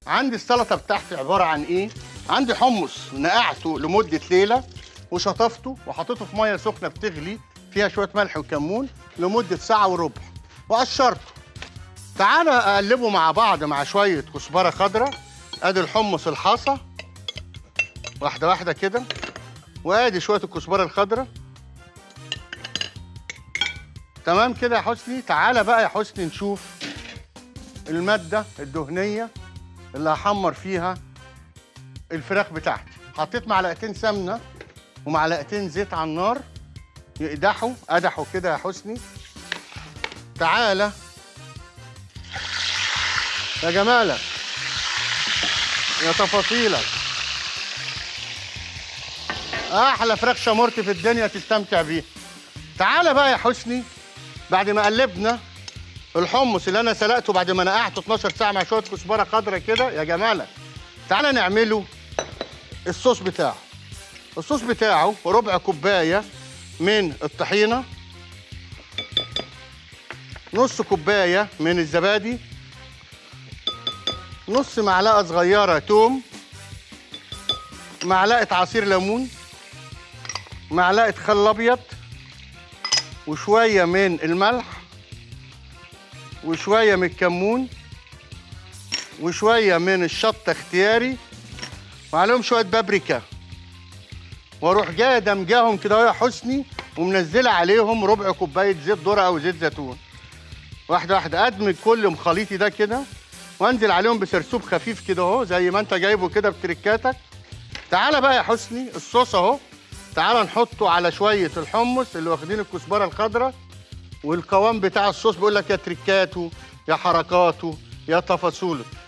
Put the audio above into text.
عندي السلطه بتاعتي عباره عن ايه عندي حمص نقعته لمده ليله وشطفته وحطيته في ميه سخنه بتغلي فيها شويه ملح وكمون لمده ساعه وربع وقشرته تعالى اقلبه مع بعض مع شويه كزبره خضراء ادي الحمص الحاصه واحده واحده كده وادي شويه الكزبره الخضراء تمام كده يا حسني تعالى بقى يا حسني نشوف الماده الدهنيه اللي هحمر فيها الفراخ بتاعتي حطيت معلقتين سمنه ومعلقتين زيت على النار يقدحوا قدحوا كده يا حسني تعالى يا جمالك يا تفاصيلك احلى فراخ شامورتي في الدنيا تستمتع بيها تعالى بقى يا حسني بعد ما قلبنا الحمص اللي انا سلقته بعد ما نقعته 12 ساعه مع شويه كزبره خضراء كده يا جمالك تعالى نعمله الصوص بتاعه الصوص بتاعه ربع كوبايه من الطحينه نص كوبايه من الزبادي نص معلقه صغيره توم معلقه عصير ليمون معلقه خل ابيض وشويه من الملح وشويه من الكمون وشويه من الشطه اختياري وعليهم شويه بابريكا واروح جايه دمجاهم كده يا حسني ومنزله عليهم ربع كوبايه زيت ذره او زيت زيتون واحده واحده ادمج كل مخليطي ده كده وانزل عليهم بسرسوب خفيف كده اهو زي ما انت جايبه كده بتركاتك تعالى بقى يا حسني الصوص اهو تعالى نحطه على شويه الحمص اللي واخدين الكزبره الخضراء والقوام بتاع الصوص بيقول لك يا تركاته يا حركاته يا تفاصيله